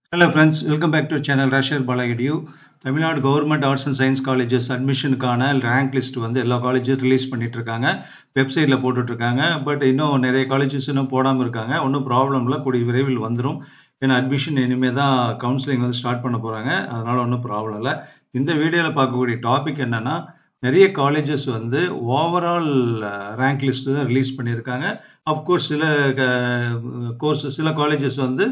hello friends welcome back to channel ரஷர் பாலாகிடியூ Tamil Nadu government arts and science colleges அட்மிஷனுக்கான rank list வந்து எல்லா காலேஜஸ் ரிலீஸ் பண்ணிட்டு இருக்காங்க வெப்சைட்டில் போட்டுட்டு இருக்காங்க பட் இன்னும் நிறைய காலேஜஸ் இன்னும் போடாமல் இருக்காங்க ஒன்றும் ப்ராப்ளம் இல்லை கூடிய விரைவில் வந்துடும் ஏன்னா அட்மிஷன் இனிமேல் தான் கவுன்சிலிங் வந்து ஸ்டார்ட் பண்ண போகிறாங்க அதனால ஒன்றும் ப்ராப்ளம் இல்லை இந்த வீடியோவில் பார்க்கக்கூடிய டாபிக் என்னன்னா நிறைய காலேஜஸ் வந்து ஓவரால் ரேங்க் லிஸ்ட் தான் ரிலீஸ் பண்ணியிருக்காங்க அஃப்கோர்ஸ் சில கோர்ஸ் சில காலேஜஸ் வந்து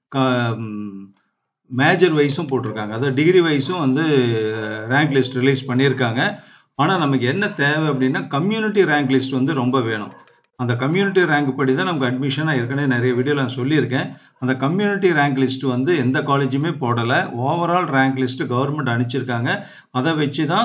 மேஜர் வைஸும் போட்டிருக்காங்க அதாவது டிகிரி வைஸும் வந்து ரேங்க் லிஸ்ட் ரிலீஸ் பண்ணியிருக்காங்க ஆனால் நமக்கு என்ன தேவை அப்படின்னா கம்யூனிட்டி ரேங்க் லிஸ்ட் வந்து ரொம்ப வேணும் அந்த கம்யூனிட்டி ரேங்க் படி தான் நமக்கு அட்மிஷனாக ஏற்கனவே நிறைய வீடியோவில் நான் சொல்லியிருக்கேன் அந்த கம்யூனிட்டி ரேங்க் லிஸ்ட் வந்து எந்த காலேஜுமே போடலை ஓவரால் ரேங்க் லிஸ்ட் கவர்மெண்ட் அனுப்பிச்சிருக்காங்க அதை வச்சு தான்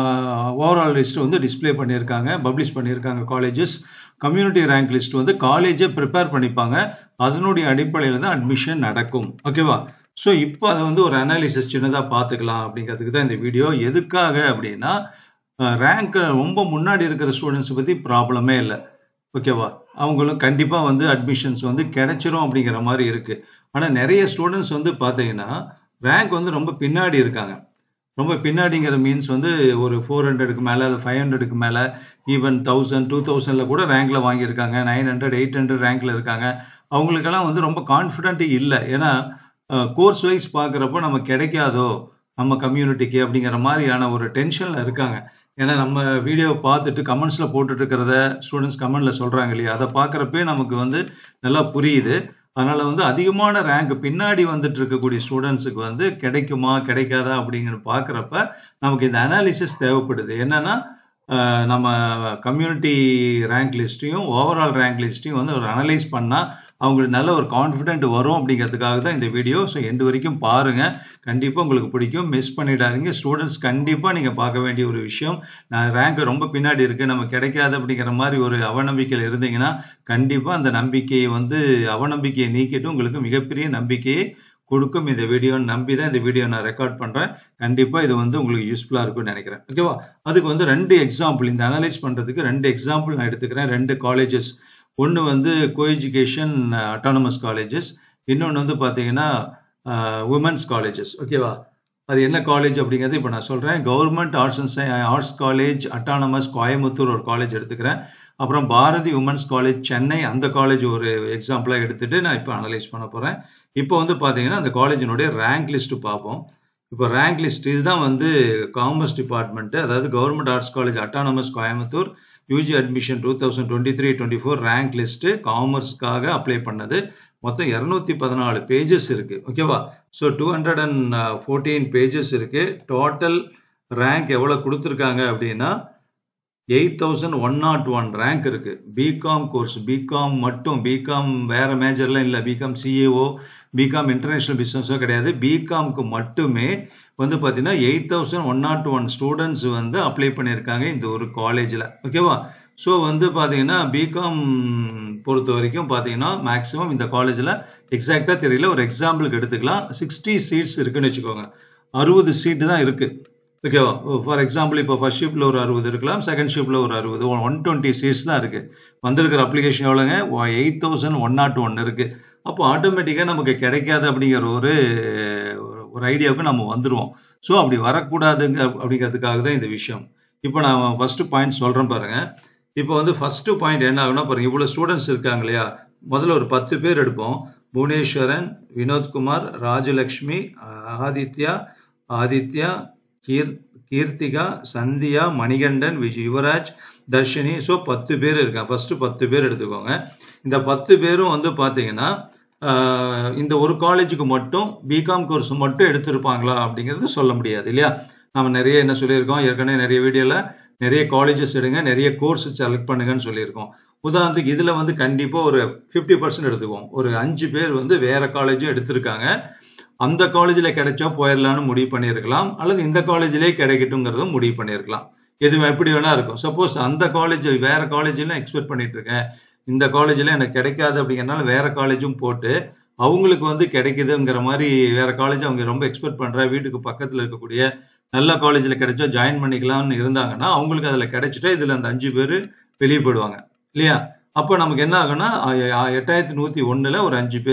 ஓவரால் லிஸ்ட் வந்து டிஸ்பிளே பண்ணியிருக்காங்க பப்ளிஷ் பண்ணியிருக்காங்க காலேஜஸ் கம்யூனிட்டி ரேங்க் லிஸ்ட் வந்து காலேஜை ப்ரிப்பேர் பண்ணிப்பாங்க அதனுடைய அடிப்படையில் தான் அட்மிஷன் நடக்கும் ஓகேவா ஸோ இப்போ அதை வந்து ஒரு அனாலிசிஸ் சின்னதாக பார்த்துக்கலாம் அப்படிங்கிறதுக்கு தான் இந்த வீடியோ எதுக்காக அப்படின்னா ரேங்க் ரொம்ப முன்னாடி இருக்கிற ஸ்டூடெண்ட்ஸ் பற்றி ப்ராப்ளமே இல்லை ஓகேவா அவங்களும் கண்டிப்பாக வந்து அட்மிஷன்ஸ் வந்து கிடைச்சிரும் அப்படிங்கிற மாதிரி இருக்குது ஆனால் நிறைய ஸ்டூடெண்ட்ஸ் வந்து பார்த்தீங்கன்னா ரேங்க் வந்து ரொம்ப பின்னாடி இருக்காங்க ரொம்ப பின்னாடிங்கிற மீன்ஸ் வந்து ஒரு ஃபோர் ஹண்ட்ரடுக்கு மேலே அது ஃபைவ் ஹண்ட்ரடுக்கு மேலே ஈவன் தௌசண்ட் டூ தௌசண்டில் கூட ரேங்கில் வாங்கியிருக்காங்க நைன் ஹண்ட்ரட் எயிட் ஹண்ட்ரட் ரேங்கில் இருக்காங்க அவங்களுக்கெல்லாம் வந்து ரொம்ப கான்ஃபிடென்ட் இல்லை ஏன்னா கோர்ஸ் வைஸ் பார்க்குறப்போ நம்ம கிடைக்காதோ நம்ம கம்யூனிட்டிக்கு அப்படிங்கிற மாதிரியான ஒரு டென்ஷனில் இருக்காங்க ஏன்னா நம்ம வீடியோ பார்த்துட்டு கமெண்ட்ஸில் போட்டுட்டு இருக்கிறத ஸ்டூடெண்ட்ஸ் கமெண்ட்ல சொல்கிறாங்க இல்லையா அதை பார்க்குறப்பே நமக்கு வந்து நல்லா புரியுது அதனால வந்து அதிகமான ரேங்க் பின்னாடி வந்துட்டு இருக்கக்கூடிய ஸ்டூடெண்ட்ஸுக்கு வந்து கிடைக்குமா கிடைக்காதா அப்படிங்கிற பார்க்குறப்ப நமக்கு இந்த அனாலிசிஸ் தேவைப்படுது என்னன்னா நம்ம கம்யூனிட்டி ரேங்க் லிஸ்ட்டையும் ஓவரால் ரேங்க் லிஸ்ட்டையும் வந்து ஒரு அனலைஸ் பண்ணால் அவங்களுக்கு நல்ல ஒரு கான்ஃபிடென்ட் வரும் அப்படிங்கிறதுக்காக தான் இந்த வீடியோ ஸோ எண்டு வரைக்கும் பாருங்கள் கண்டிப்பாக உங்களுக்கு பிடிக்கும் மிஸ் பண்ணிடாதீங்க ஸ்டூடெண்ட்ஸ் கண்டிப்பாக நீங்கள் பார்க்க வேண்டிய ஒரு விஷயம் நான் ரேங்க் ரொம்ப பின்னாடி இருக்குது நம்ம கிடைக்காது அப்படிங்கிற மாதிரி ஒரு அவநம்பிக்கையில் இருந்தீங்கன்னா கண்டிப்பாக அந்த நம்பிக்கையை வந்து அவநம்பிக்கையை நீக்கிட்டு உங்களுக்கு மிகப்பெரிய நம்பிக்கையை கொடுக்கும் இந்த வீடியோன்னு நம்பி தான் இந்த வீடியோ நான் ரெக்கார்ட் பண்ணுறேன் கண்டிப்பாக இது வந்து உங்களுக்கு யூஸ்ஃபுல்லாக இருக்கும்னு நினைக்கிறேன் ஓகேவா அதுக்கு வந்து ரெண்டு எக்ஸாம்பிள் இந்த அனலைஸ் பண்ணுறதுக்கு ரெண்டு எக்ஸாம்பிள் நான் எடுத்துக்கிறேன் ரெண்டு காலேஜஸ் ஒன்று வந்து கோ எஜுகேஷன் அட்டானமஸ் காலேஜஸ் இன்னொன்று வந்து பார்த்தீங்கன்னா உமன்ஸ் காலேஜஸ் ஓகேவா அது என்ன காலேஜ் அப்படிங்கிறது இப்போ நான் சொல்கிறேன் government arts and arts college autonomous Coimbatore ஒரு காலேஜ் எடுத்துக்கிறேன் அப்புறம் பாரதி உமன்ஸ் காலேஜ் சென்னை அந்த காலேஜ் ஒரு எக்ஸாம்பிளாக எடுத்துகிட்டு நான் இப்போ அனலைஸ் பண்ண போகிறேன் இப்போ வந்து பார்த்தீங்கன்னா அந்த காலேஜினுடைய ரேங்க் லிஸ்ட் பார்ப்போம் இப்போ ரேங்க் லிஸ்ட் இதுதான் வந்து காமர்ஸ் டிபார்ட்மெண்ட்டு அதாவது government arts college autonomous Coimbatore UG admission two thousand twenty three twenty four rank list காமர்ஸ்க்காக அப்ளை பண்ணது மொத்தம் இரநூத்தி பதினாலு பேஜஸ் இருக்குது ஓகேவா so two hundred and fourteen pages இருக்குது டோட்டல் ரேங்க் எவ்வளோ கொடுத்துருக்காங்க அப்படின்னா eight thousand one not one rank இருக்கு பிகாம் கோர்ஸ் பிகாம் மட்டும் பிகாம் வேற மேஜர்லாம் இல்லை பிகாம் சிஏஓ பிகாம் இன்டர்நேஷனல் பிஸ்னஸோ கிடையாது பிகாம்க்கு மட்டுமே வந்து பார்த்தீங்கன்னா eight thousand one not one students வந்து அப்ளை பண்ணியிருக்காங்க இந்த ஒரு காலேஜில் ஓகேவா ஸோ வந்து பார்த்தீங்கன்னா பிகாம் பொறுத்த வரைக்கும் பார்த்தீங்கன்னா மேக்ஸிமம் இந்த காலேஜில் எக்ஸாக்டாக தெரியல ஒரு எக்ஸாம்பிளுக்கு எடுத்துக்கலாம் சிக்ஸ்டி சீட்ஸ் இருக்குன்னு வச்சுக்கோங்க அறுபது சீட்டு தான் இருக்குது ஓகேவா ஃபார் எக்ஸாம்பிள் இப்போ ஃபர்ஸ்ட் ஷிஃப்டில் ஒரு அறுபது இருக்கலாம் செகண்ட் ஷிஃப்டில் ஒரு அறுபது ஒன் டுவெண்ட்டி சீட்ஸ் தான் இருக்குது வந்திருக்கிற அப்ளிகேஷன் எவ்வளோங்க eight thousand one not one இருக்குது அப்போ ஆட்டோமேட்டிக்காக நமக்கு கிடைக்காது அப்படிங்கிற ஒரு ஒரு ஐடியாவுக்கு நம்ம வந்துடுவோம் ஸோ அப்படி வரக்கூடாதுங்க அப்படிங்கிறதுக்காக தான் இந்த விஷயம் இப்போ நான் ஃபஸ்ட்டு பாயிண்ட் சொல்கிறேன் பாருங்கள் இப்போ வந்து ஃபஸ்ட்டு பாயிண்ட் என்ன ஆகுனா பாருங்கள் இவ்வளோ ஸ்டூடெண்ட்ஸ் இருக்காங்க இல்லையா முதல்ல ஒரு பத்து பேர் எடுப்போம் புவனேஸ்வரன் வினோத்குமார் ராஜலக்ஷ்மி ஆதித்யா ஆதித்யா கீர் கீர்த்திகா சந்தியா மணிகண்டன் விஜய் யுவராஜ் தர்ஷினி ஸோ பத்து பேர் இருக்காங்க ஃபர்ஸ்ட் பத்து பேர் எடுத்துக்கோங்க இந்த பத்து பேரும் வந்து பார்த்தீங்கன்னா இந்த ஒரு காலேஜுக்கு மட்டும் பிகாம் கோர்ஸ் மட்டும் எடுத்திருப்பாங்களா அப்படிங்கிறது சொல்ல முடியாது இல்லையா நம்ம நிறைய என்ன சொல்லியிருக்கோம் ஏற்கனவே நிறைய வீடியோவில் நிறைய காலேஜஸ் எடுங்க நிறைய கோர்ஸ் செலக்ட் பண்ணுங்கன்னு சொல்லியிருக்கோம் உதாரணத்துக்கு இதில் வந்து கண்டிப்பாக ஒரு ஃபிஃப்டி பர்சன்ட் எடுத்துக்குவோம் ஒரு அஞ்சு பேர் வந்து வேற காலேஜும் எடுத்திருக்காங்க அந்த காலேஜில் கிடைச்சா போயிடலான்னு முடிவு பண்ணியிருக்கலாம் அல்லது இந்த காலேஜிலே கிடைக்கட்டுங்கிறதும் முடிவு பண்ணியிருக்கலாம் எது எப்படி வேணா இருக்கும் சப்போஸ் அந்த காலேஜ் வேற காலேஜில் எக்ஸ்பெக்ட் பண்ணிட்டு இருக்கேன் இந்த காலேஜில் எனக்கு கிடைக்காது அப்படிங்கிறனால வேற காலேஜும் போட்டு அவங்களுக்கு வந்து கிடைக்குதுங்கிற மாதிரி வேற காலேஜ் அவங்க ரொம்ப எக்ஸ்பெக்ட் பண்ற வீட்டுக்கு பக்கத்தில் இருக்கக்கூடிய நல்ல காலேஜில் கிடைச்சா ஜாயின் பண்ணிக்கலாம்னு இருந்தாங்கன்னா அவங்களுக்கு அதில் கிடைச்சிட்டா இதில் அந்த அஞ்சு பேர் வெளியே போயிடுவாங்க இல்லையா அப்போ நமக்கு என்ன ஆகும்னா எட்டாயிரத்தி நூற்றி ஒன்றில் ஒரு அஞ்சு பேர்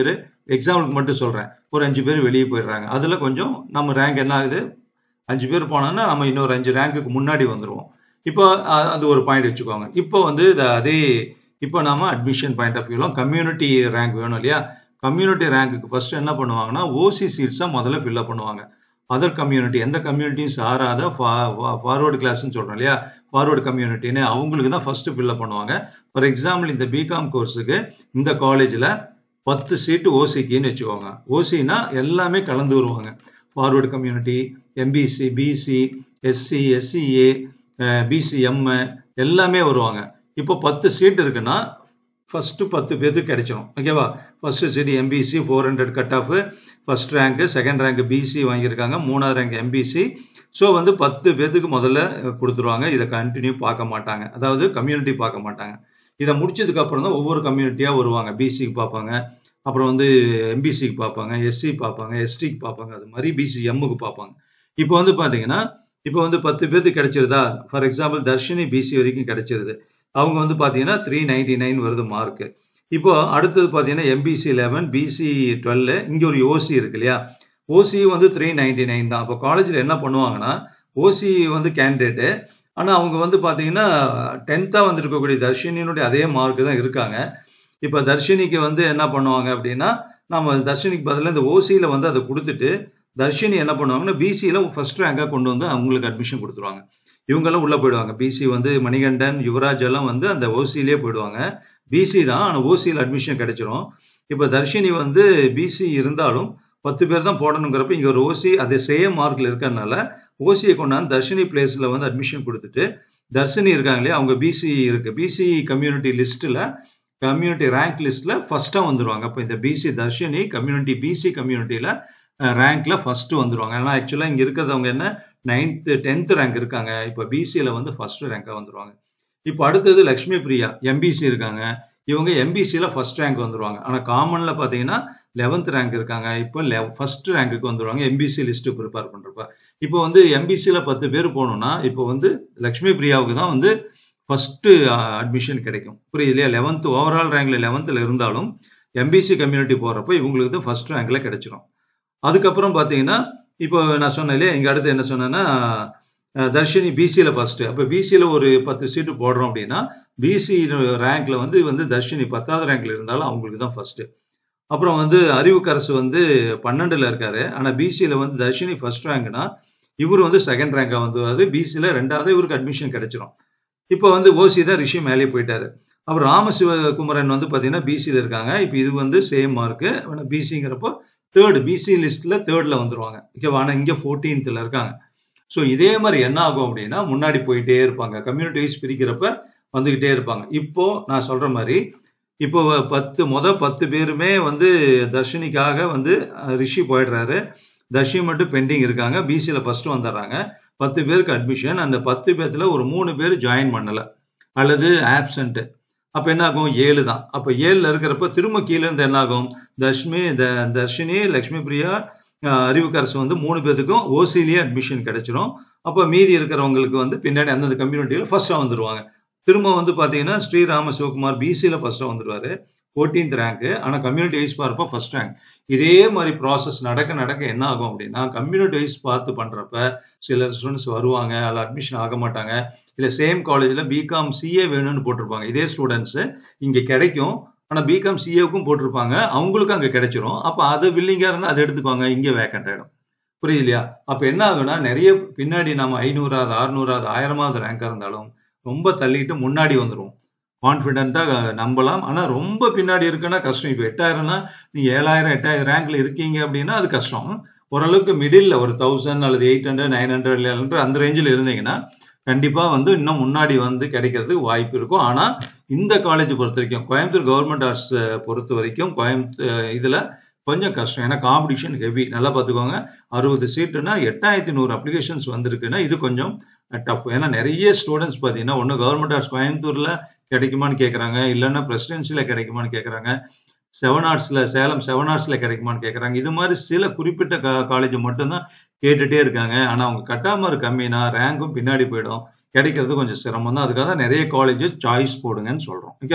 எக்ஸாம்பிளுக்கு மட்டும் சொல்றேன் ஒரு அஞ்சு பேர் வெளியே போயிடுறாங்க அதுல கொஞ்சம் நம்ம ரேங்க் என்ன ஆகுது அஞ்சு பேர் போனோம்னா நம்ம இன்னொரு அஞ்சு ரேங்க்குக்கு முன்னாடி வந்துருவோம் இப்போ அ- அது ஒரு பாயிண்ட் வச்சுக்கோங்க இப்போ வந்து இத- அதே இப்போ நாம அட்மிஷன் பாயிண்ட் ஆஃப் வியூலாம் கம்யூனிட்டி ரேங்க் வேணும் இல்லையா கம்யூனிட்டி ரேங்க்குக்கு ஃபர்ஸ்ட் என்ன பண்ணுவாங்கன்னா ஓசி சீட்ஸை முதல்ல ஃபில்அப் பண்ணுவாங்க அதர் கம்யூனிட்டி எந்த கம்யூனிட்டியும் சாராத ஃபார்வர்டு கிளாஸ்னு சொல்றோம் இல்லையா ஃபார்வர்டு கம்யூனிட்டின்னு அவங்களுக்கு தான் ஃபர்ஸ்ட் ஃபில்அப் பண்ணுவாங்க ஃபார் எக்ஸாம்பிள் இந்த பிகாம் கோர்ஸுக்கு இந்த காலேஜில் பத்து சீட்டு ஓசிக்குன்னு வச்சுக்கோங்க ஓசினா எல்லாமே கலந்து வருவாங்க forward community MBC BC SC SCA BCM எல்லாமே வருவாங்க இப்போ பத்து சீட் இருக்குன்னா ஃபர்ஸ்ட் பத்து பேருக்கு கிடைச்சிடும் ஓகேவா first seat MBC four hundred cut off first rank second rank BC வாங்கியிருக்காங்க மூணாவது ரேங்க் எம்பிசி ஸோ வந்து பத்து பேத்துக்கு முதல்ல கொடுத்துருவாங்க இதை கண்டினியூ பார்க்க மாட்டாங்க அதாவது கம்யூனிட்டி பார்க்க மாட்டாங்க இதை முடிச்சதுக்கு அப்புறம் தான் ஒவ்வொரு கம்யூனிட்டியா வருவாங்க பிசிக்கு பார்ப்பாங்க அப்புறம் வந்து எம்பிசிக்கு பார்ப்பாங்க எஸ்சி பார்ப்பாங்க எஸ்டிக்கு பார்ப்பாங்க அது மாதிரி பிசி எம்முக்கு பார்ப்பாங்க இப்போ வந்து பாத்தீங்கன்னா இப்போ வந்து பத்து பேருக்கு கிடைச்சிருதா ஃபார் எக்ஸாம்பிள் தர்ஷினி பிசி வரைக்கும் கிடைச்சிருது அவங்க வந்து பாத்தீங்கன்னா த்ரீ நைன்டி நைன் வருது மார்க் இப்போ அடுத்தது பாத்தீங்கன்னா எம்பிசி லெவன் பிசி டுவெல் இங்க ஒரு ஓசி இருக்கு இல்லையா ஓசி வந்து த்ரீ நைன்டி நைன் தான் அப்போ காலேஜில் என்ன பண்ணுவாங்கன்னா ஓசி வந்து கேண்டிடேட்டு ஆனால் அவங்க வந்து பார்த்தீங்கன்னா டென்த்தாக வந்திருக்கக்கூடிய தர்ஷினியினுடைய அதே மார்க் தான் இருக்காங்க இப்போ தர்ஷினிக்கு வந்து என்ன பண்ணுவாங்க அப்படின்னா நம்ம தர்ஷினிக்கு பதிலாக இந்த ஓசியில் வந்து அதை கொடுத்துட்டு தர்ஷினி என்ன பண்ணுவாங்கன்னா பிசியில் ஃபர்ஸ்ட் ரேங்காக கொண்டு வந்து அவங்களுக்கு அட்மிஷன் கொடுத்துருவாங்க இவங்கெல்லாம் உள்ளே போயிடுவாங்க பிசி வந்து மணிகண்டன் யுவராஜ் எல்லாம் வந்து அந்த ஓசியிலே போயிடுவாங்க பிசி தான் ஆனால் ஓசியில் அட்மிஷன் கிடைச்சிரும் இப்போ தர்ஷினி வந்து பிசி இருந்தாலும் பத்து பேர் தான் போடணுங்கிறப்ப இங்கே ஒரு ஓசி அது சேம் மார்க்கில் இருக்கறனால ஓசியை கொண்டாந்து தர்ஷினி பிளேஸில் வந்து அட்மிஷன் கொடுத்துட்டு தர்ஷினி இருக்காங்க இல்லையா அவங்க பிசி இருக்கு பிசி கம்யூனிட்டி லிஸ்ட்டில் கம்யூனிட்டி ரேங்க் லிஸ்ட்ல ஃபர்ஸ்டா வந்துருவாங்க அப்போ இந்த பிசி தர்ஷினி கம்யூனிட்டி பிசி கம்யூனிட்டியில ரேங்க்ல ஃபர்ஸ்ட் வந்துருவாங்க ஏன்னா ஆக்சுவலா இங்க இருக்கிறவங்க என்ன நைன்த் டென்த் ரேங்க் இருக்காங்க இப்போ பிசியில வந்து ஃபர்ஸ்ட் ரேங்கா வந்துருவாங்க இப்போ அடுத்தது லக்ஷ்மி பிரியா எம்பிசி இருக்காங்க இவங்க எம்பிசியில் ஃபர்ஸ்ட் ரேங்க் வந்துருவாங்க ஆனால் காமனில் பார்த்தீங்கன்னா லெவன்த் ரேங்க் இருக்காங்க இப்போ லெ ஃபர்ஸ்ட் ரேங்க்குக்கு வந்துருவாங்க எம்பிசி லிஸ்ட்டு ப்ரிப்பேர் பண்ணுறப்ப இப்போ வந்து எம்பிசியில் பத்து பேர் போகணும்னா இப்போ வந்து லக்ஷ்மி பிரியாவுக்கு தான் வந்து ஃபர்ஸ்ட் அட்மிஷன் கிடைக்கும் புரியுது இல்லையா லெவன்த் ஓவரால் ரேங்க்ல லெவன்த்தில் இருந்தாலும் எம்பிசி கம்யூனிட்டி போகிறப்ப இவங்களுக்கு தான் ஃபர்ஸ்ட் ரேங்க்ல கிடைச்சிரும் அதுக்கப்புறம் பார்த்தீங்கன்னா இப்போ நான் சொன்னேன் இல்லையா இங்கே அடுத்து என்ன சொன்னேன்னா அஹ், தர்ஷினி பிசியில் ஃபர்ஸ்ட் அப்போ பிசியில் ஒரு பத்து சீட்டு போடுறோம் அப்படின்னா பிசி ரேங்க்ல வந்து வந்து தர்ஷினி பத்தாவது ரேங்க்ல இருந்தாலும் அவங்களுக்கு தான் ஃபர்ஸ்ட் அப்புறம் வந்து அறிவுக்கரசு வந்து பன்னெண்டுல இருக்காரு ஆனா பிசியில வந்து தர்ஷினி ஃபர்ஸ்ட் ரேங்க்னா இவர் வந்து செகண்ட் ரேங்கா வந்து பிசியில ரெண்டாவது இவருக்கு அட்மிஷன் கிடைச்சிரும் இப்போ வந்து ஓசி தான் ரிஷி மேலே போயிட்டாரு அப்புறம் ராமசிவகுமரன் வந்து பாத்தீங்கன்னா பிசியில இருக்காங்க இப்போ இது வந்து சேம் மார்க்கு பிசிங்கிறப்போ தேர்டு பிசி லிஸ்ட்ல தேர்ட்ல வந்துருவாங்க ஓகேவா ஆனா இங்க ஃபோர்டீன்த்ல இருக்காங்க ஸோ இதே மாதிரி என்ன ஆகும் அப்படின்னா முன்னாடி போயிட்டே இருப்பாங்க கம்யூனிட்டி வைஸ் பிரிக்கிறப்ப வந்துகிட்டே இருப்பாங்க இப்போ நான் சொல்ற மாதிரி இப்போ பத்து முத பத்து பேருமே வந்து தர்ஷினிக்காக வந்து அஹ், ரிஷி போயிடுறாரு தர்ஷி மட்டும் பெண்டிங் இருக்காங்க பிசியில் ஃபர்ஸ்ட் வந்துடுறாங்க பத்து பேருக்கு அட்மிஷன் அந்த பத்து பேர்த்துல ஒரு மூணு பேர் ஜாயின் பண்ணல அல்லது ஆப்சண்ட் அப்ப என்ன ஆகும் ஏழு தான் அப்ப ஏழுல இருக்கிறப்ப திரும்ப கீழே இருந்து என்ன ஆகும் தர்ஷ்மி த- தர்ஷினி லக்ஷ்மி பிரியா அஹ், அறிவுக்கரசு வந்து மூணு பேத்துக்கும் ஓசிலேயே அட்மிஷன் கிடைச்சிரும் அப்ப மீதி இருக்கிறவங்களுக்கு வந்து பின்னாடி அந்தந்த கம்யூனிட்டியில ஃபர்ஸ்டா வந்துருவாங்க திரும்ப வந்து பாத்தீங்கன்னா ஸ்ரீராம சிவகுமார் பிசியில் ஃபர்ஸ்டா வந்துருவாரு ஃபோர்டீன்த் ரேங்க் ஆனா கம்யூனிட்டி வைஸ் பார்ப்ப ஃபர்ஸ்ட் ரேங்க் இதே மாதிரி ப்ராசஸ் நடக்க நடக்க என்ன ஆகும் அப்படின்னா கம்யூனிட்டி வைஸ் பார்த்து பண்றப்ப சில ஸ்டூடெண்ட்ஸ் வருவாங்க அதில் அட்மிஷன் ஆக மாட்டாங்க இல்ல சேம் காலேஜில் பிகாம் சிஏ வேணும்னு போட்டிருப்பாங்க இதே ஸ்டூடெண்ட்ஸ் இங்க கிடைக்கும் ஆனா பிகாம் சிஏவுக்கும் போட்டிருப்பாங்க அவங்களுக்கும் அங்க கிடைச்சிரும் அப்ப அது வில்லிங்கா இருந்தா அதை எடுத்துக்குவாங்க இங்க வேக்கண்ட் ஆயிடும் புரியுது இல்லையா அப்ப என்ன ஆகும்னா நிறைய பின்னாடி நம்ம ஐநூறாவது அறுநூறாவது ஆயிரமாவது ரேங்கா இருந்தாலும் ரொம்ப தள்ளிட்டு முன்னாடி வந்துரும் கான்ஃபிடென்ட்டா நம்பலாம் ஆனா ரொம்ப பின்னாடி இருக்குன்னா கஷ்டம் இப்போ எட்டாயிரம்னா நீங்க ஏழாயிரம் எட்டாயிரம் ரேங்க்ல இருக்கீங்க அப்படின்னா அது கஷ்டம் ஓரளவுக்கு மிடில் ஒரு தௌசண்ட் அல்லது எயிட் ஹண்ட்ரட் நைன் ஹண்ட்ரட் அந்த ரேஞ்சில் இருந்தீங்கன்னா கண்டிப்பா வந்து இன்னும் முன்னாடி வந்து கிடைக்கிறதுக்கு வாய்ப்பு இருக்கும் ஆனா இந்த காலேஜ் பொறுத்த வரைக்கும் கோயம்புத்தூர் கவர்மெண்ட் ஆர்ட்ஸ் பொறுத்த வரைக்கும் கோயம்புத்தூர் இதுல கொஞ்சம் கஷ்டம் ஏன்னா காம்படிஷன் ஹெவி நல்லா பார்த்துக்கோங்க அறுபது சீட்டுனா எட்டாயிரத்தி நூறு அப்ளிகேஷன்ஸ் வந்திருக்குன்னா இது கொஞ்சம் டஃப் ஏன்னா நிறைய ஸ்டூடெண்ட்ஸ் பார்த்தீங்கன்னா ஒன்று கவர்மெண்ட் ஆர்ட்ஸ் கோயம்புத்தூர்ல கிடைக்குமான்னு கேட்குறாங்க இல்லைன்னா பிரசிடென்சியில் கிடைக்குமான்னு கேட்குறாங்க செவன் ஆர்ட்ஸ்ல சேலம் செவன் ஆர்ட்ஸ்ல கிடைக்குமான்னு கேட்குறாங்க இது மாதிரி சில குறிப்பிட்ட காலேஜ் மட்டும்தான் கேட்டுட்டே இருக்காங்க ஆனா அவங்க கட்டாமர் கம்மினா ரேங்கும் பின்னாடி போயிடும் கிடைக்கிறது கொஞ்சம் சிரமம் தான் அதுக்காக தான் நிறைய காலேஜஸ் சாய்ஸ் போடுங்கன்னு சொல்றோம் ஓகேவா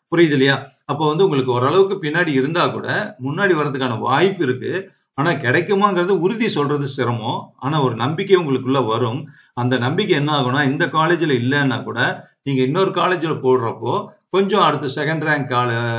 புரியுது இல்லையா அப்போ வந்து உங்களுக்கு ஓரளவுக்கு பின்னாடி இருந்தா கூட முன்னாடி வர்றதுக்கான வாய்ப்பு இருக்கு ஆனா கிடைக்குமாங்கிறது உறுதி சொல்றது சிரமம் ஆனா ஒரு நம்பிக்கை உங்களுக்குள்ள வரும் அந்த நம்பிக்கை என்ன ஆகும்னா இந்த காலேஜ்ல இல்லைன்னா கூட நீங்க இன்னொரு காலேஜ்ல போடுறப்போ கொஞ்சம் அடுத்த செகண்ட் ரேங்க்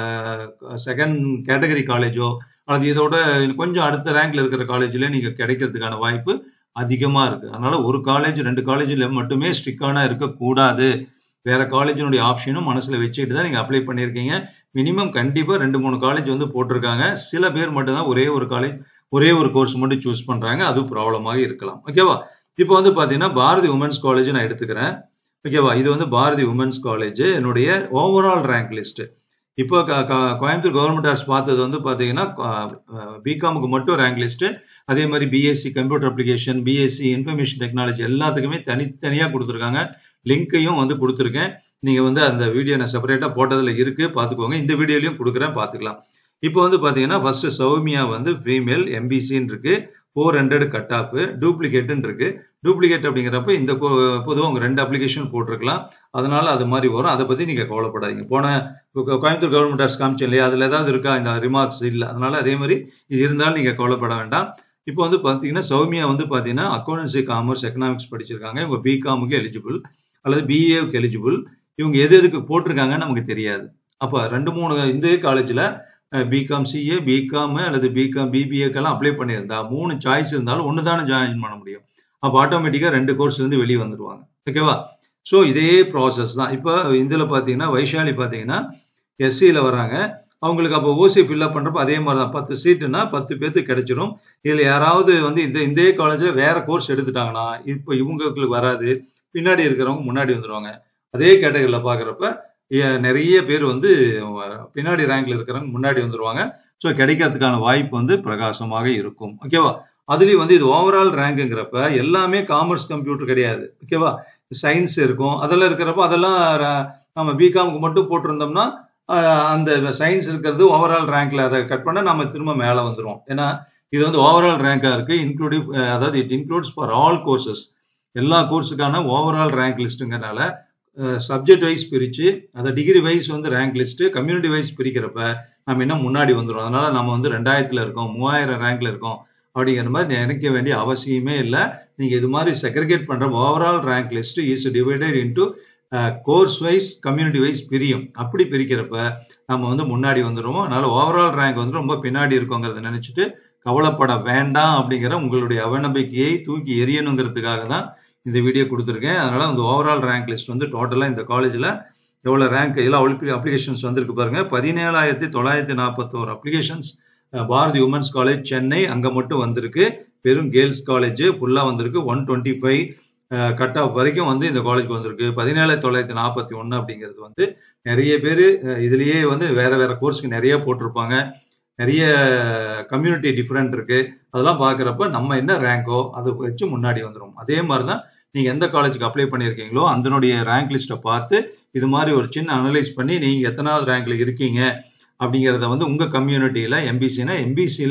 செகண்ட் கேட்டகரி காலேஜோ அல்லது இதோட கொஞ்சம் அடுத்த ரேங்க்ல இருக்கிற காலேஜ்ல நீங்க கிடைக்கிறதுக்கான வாய்ப்பு அதிகமா இருக்கு அதனால ஒரு காலேஜ் ரெண்டு காலேஜ்ல மட்டுமே ஸ்ட்ரிக்டான இருக்கக்கூடாது வேற காலேஜினுடைய ஆப்ஷனும் மனசுல வச்சுட்டு தான் நீங்க அப்ளை பண்ணியிருக்கீங்க மினிமம் கண்டிப்பா ரெண்டு மூணு காலேஜ் வந்து போட்டிருக்காங்க சில பேர் மட்டும் தான் ஒரே ஒரு காலேஜ் ஒரே ஒரு கோர்ஸ் மட்டும் சூஸ் பண்றாங்க அது ப்ராப்ளமாக இருக்கலாம் ஓகேவா இப்போ வந்து பாத்தீங்கன்னா பாரதி உமன்ஸ் காலேஜ் நான் எடுத்துக்கிறேன் ஓகேவா இது வந்து பாரதி உமன்ஸ் காலேஜ் என்னுடைய ஓவரால் ரேங்க் லிஸ்ட் இப்போ கோயம்புத்தூர் கவர்மெண்ட் ஆர்ட்ஸ் பார்த்தது வந்து பாத்தீங்கன்னா பிகாமுக்கு மட்டும் ரேங்க் லிஸ்ட் அதே மாதிரி BSc computer application BSc information technology எல்லாத்துக்குமே தனித்தனியாக கொடுத்துருக்காங்க லிங்க்கையும் வந்து கொடுத்துருக்கேன் நீங்க வந்து அந்த வீடியோ நான் செப்பரேட்டா போட்டதுல இருக்கு பாத்துக்கோங்க இந்த வீடியோலயும் கொடுக்குறேன் பாத்துக்கலாம் இப்போ வந்து பாத்தீங்கன்னா ஃபர்ஸ்ட் சௌமியா வந்து ஃபீமேல் எம்பிசின்னு இருக்கு ஃபோர் ஹண்ட்ரட் கட் ஆஃப் டூப்ளிகேட்னு இருக்கு டூப்ளிகேட் அப்படிங்கிறப்ப இந்த பொதுவாக உங்க ரெண்டு அப்ளிகேஷன் போட்டிருக்கலாம் அதனால அது மாதிரி வரும் அதை பத்தி நீங்க கவலைப்படாதீங்க போன கோயம்புத்தூர் கவர்மெண்ட் ஆர்ட்ஸ் காமிச்சேன் இல்லையா அதுல ஏதாவது இருக்கா இந்த ரிமார்க்ஸ் இல்லை அதனால அதே மாதிரி இது இருந்தாலும் நீங்க கவலைப்பட வேண்டாம் இப்போ வந்து பாத்தீங்கன்னா சௌமியா வந்து பாத்தீங்கன்னா அக்கௌண்டன்சி காமர்ஸ் எக்கனாமிக்ஸ் படிச்சிருக்காங்க இவங்க பிகாமுக்கு எலிஜிபிள் அல்லது பிஏவுக்கு எலிஜிபிள் இவங்க எது எதுக்கு போட்டிருக்காங்கன்னு நமக்கு தெரியாது அப்போ ரெண்டு மூணு இந்த காலேஜில் பிகாம் சிஏ பிகாம் அல்லது பிகாம் பிபிஏக்கெல்லாம் அப்ளை பண்ணியிருந்தா மூணு சாய்ஸ் இருந்தாலும் ஒன்று தானே ஜாயின் பண்ண முடியும் அப்போ ஆட்டோமேட்டிக்காக ரெண்டு கோர்ஸ்லேருந்து வெளியே வந்துடுவாங்க ஓகேவா ஸோ இதே ப்ராசஸ் தான் இப்போ இதில் பார்த்தீங்கன்னா வைஷாலி பார்த்தீங்கன்னா எஸ்சியில் வராங்க அவங்களுக்கு அப்போ ஓசி ஃபில்அப் பண்ணுறப்ப அதே மாதிரி தான் பத்து சீட்டுனா பத்து பேர்த்துக்கு கிடைச்சிரும் இதில் யாராவது வந்து இந்த இந்த காலேஜில் வேற கோர்ஸ் எடுத்துட்டாங்கன்னா இப்போ இவங்களுக்கு வராது பின்னாடி இருக்கிறவங்க முன்னாடி வந்துடுவாங்க அதே கேட்டகரியில் பார்க்குறப்ப நிறைய பேர் வந்து பின்னாடி ரேங்க்ல இருக்கிறவங்க முன்னாடி வந்துருவாங்க ஸோ கிடைக்கிறதுக்கான வாய்ப்பு வந்து பிரகாசமாக இருக்கும் ஓகேவா அதுலேயும் வந்து இது ஓவரால் ரேங்குங்கிறப்ப எல்லாமே காமர்ஸ் கம்ப்யூட்டர் கிடையாது ஓகேவா சயின்ஸ் இருக்கும் அதெல்லாம் இருக்கிறப்ப அதெல்லாம் நம்ம பிகாமுக்கு மட்டும் போட்டிருந்தோம்னா அந்த சயின்ஸ் இருக்கிறது ஓவரால் ரேங்க்ல அதை கட் பண்ண நம்ம திரும்ப மேலே வந்துடும் ஏன்னா இது வந்து ஓவரால் ரேங்காக இருக்கு இன்க்ளூடிவ் அதாவது it includes for all courses எல்லா கோர்ஸுக்கான ஓவரால் ரேங்க் லிஸ்ட்டுங்கிறனால சப்ஜெக்ட் வைஸ் பிரித்து அதை டிகிரி வைஸ் வந்து ரேங்க் லிஸ்ட்டு கம்யூனிட்டி வைஸ் பிரிக்கிறப்ப நம்ம இன்னும் முன்னாடி வந்துடும் அதனால நம்ம வந்து ரெண்டாயிரத்துல இருக்கோம் மூவாயிரம் ரேங்க்ல இருக்கோம் அப்படிங்கிற மாதிரி நினைக்க வேண்டிய அவசியமே இல்லை நீங்க இது மாதிரி செக்ரிகேட் பண்ற overall rank list is divided into course wise community wise பிரியும் அப்படி பிரிக்கிறப்ப நம்ம வந்து முன்னாடி வந்துடுவோம் அதனால ஓவரால் ரேங்க் வந்து ரொம்ப பின்னாடி இருக்கோங்கிறத நினைச்சிட்டு கவலைப்பட வேண்டாம் அப்படிங்கிற உங்களுடைய அவநம்பிக்கையை தூக்கி எரியணுங்கிறதுக்காக தான் இந்த வீடியோ கொடுத்துருக்கேன் அதனால அந்த ஓவரால் ரேங்க் லிஸ்ட் வந்து டோட்டலாக இந்த காலேஜில் எவ்வளோ ரேங்க் எல்லாம் அப்ளிகேஷன்ஸ் வந்திருக்கு பாருங்க பதினேழாயிரத்தி தொள்ளாயிரத்தி நாற்பத்தோரு applications Bharathi women's college Chennai அங்கே மட்டும் வந்திருக்கு வெறும் கேர்ள்ஸ் காலேஜ் ஃபுல்லாக வந்திருக்கு one twenty five cut off வரைக்கும் வந்து இந்த காலேஜ் வந்திருக்கு பதினேழாயிரத்தி தொள்ளாயிரத்தி நாற்பத்தி ஒன்று அப்படிங்கிறது வந்து நிறைய பேர் இதுலேயே வந்து வேற வேற கோர்ஸ்க்கு நிறைய போட்டிருப்பாங்க நிறைய கம்யூனிட்டி டிஃப்ரெண்ட் இருக்கு அதெல்லாம் பார்க்குறப்ப நம்ம என்ன ரேங்கோ அதை வச்சு முன்னாடி வந்துடும் அதே மாதிரி தான் நீங்கள் எந்த காலேஜுக்கு அப்ளை பண்ணியிருக்கீங்களோ அதனுடைய ரேங்க் லிஸ்ட்டை பார்த்து இது மாதிரி ஒரு சின்ன அனலைஸ் பண்ணி நீங்கள் எத்தனாவது ரேங்க்ல இருக்கீங்க அப்படிங்கிறத வந்து உங்கள் கம்யூனிட்டியில் எம்பிசினா எம்பிசியில்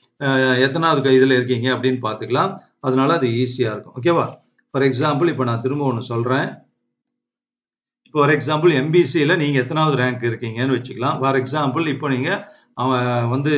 எத்தனாவது இதில் இருக்கீங்க அப்படின்னு பார்த்துக்கலாம் அதனால அது ஈஸியாக இருக்கும் ஓகேவா ஃபார் எக்ஸாம்பிள் இப்போ நான் திரும்ப ஒன்று சொல்கிறேன் இப்போ ஃபார் எக்ஸாம்பிள் எம்பிசியில் நீங்கள் எத்தனாவது ரேங்க் இருக்கீங்கன்னு வச்சுக்கலாம் ஃபார் எக்ஸாம்பிள் இப்போ நீங்கள் அவன் வந்து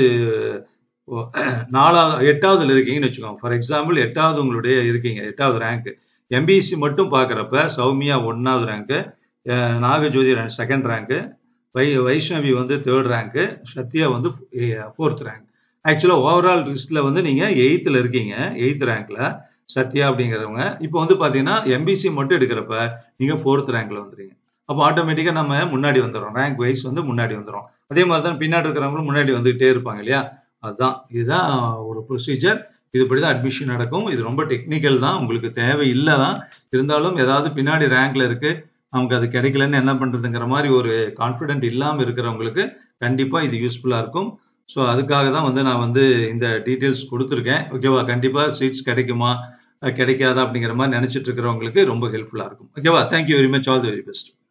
நாலாவது எட்டாவதுல இருக்கீங்கன்னு வச்சுக்கோங்க ஃபார் எக்ஸாம்பிள் எட்டாவது உங்களுடைய இருக்கீங்க எட்டாவது ரேங்க் எம்பிசி மட்டும் பார்க்குறப்ப சௌமியா ஒன்னாவது ரேங்க்கு நாகஜோதி செகண்ட் ரேங்க்கு வை வைஷ்ணவி வந்து தேர்ட் ரேங்க்கு சத்யா வந்து ஃபோர்த் ரேங்க் ஆக்சுவலாக ஓவரால் லிஸ்ட்டில் வந்து நீங்கள் எயித்தில் இருக்கீங்க எயித் ரேங்க்கில் சத்யா அப்படிங்கிறவங்க இப்போ வந்து பார்த்தீங்கன்னா எம்பிசி மட்டும் எடுக்கிறப்ப நீங்கள் ஃபோர்த் ரேங்க்கில் வந்துடுங்க அப்போ ஆட்டோமேட்டிக்காக நம்ம முன்னாடி வந்துடும் ரேங்க் வைஸ் வந்து முன்னாடி வந்துடும் அதே மாதிரி தான் பின்னாடி இருக்கிறவங்களும் முன்னாடி வந்துகிட்டே இருப்பாங்க இல்லையா அதுதான் இதுதான் ஒரு ப்ரொசீஜர் இதுபடி தான் அட்மிஷன் நடக்கும் இது ரொம்ப டெக்னிக்கல் தான் உங்களுக்கு தேவை இல்லை தான் இருந்தாலும் ஏதாவது பின்னாடி ரேங்க்ல இருக்கு நமக்கு அது கிடைக்கலன்னு என்ன பண்றதுங்கிற மாதிரி ஒரு கான்ஃபிடென்ட் இல்லாமல் இருக்கிறவங்களுக்கு கண்டிப்பா இது யூஸ்ஃபுல்லா இருக்கும் ஸோ அதுக்காக தான் வந்து நான் வந்து இந்த டீட்டெயில்ஸ் கொடுத்துருக்கேன் ஓகேவா கண்டிப்பா சீட்ஸ் கிடைக்குமா கிடைக்காதா அப்படிங்கிற மாதிரி நினைச்சிட்டு இருக்கிறவங்களுக்கு ரொம்ப ஹெல்ப்ஃபுல்லா இருக்கும் ஓகேவா thank you very much all the very best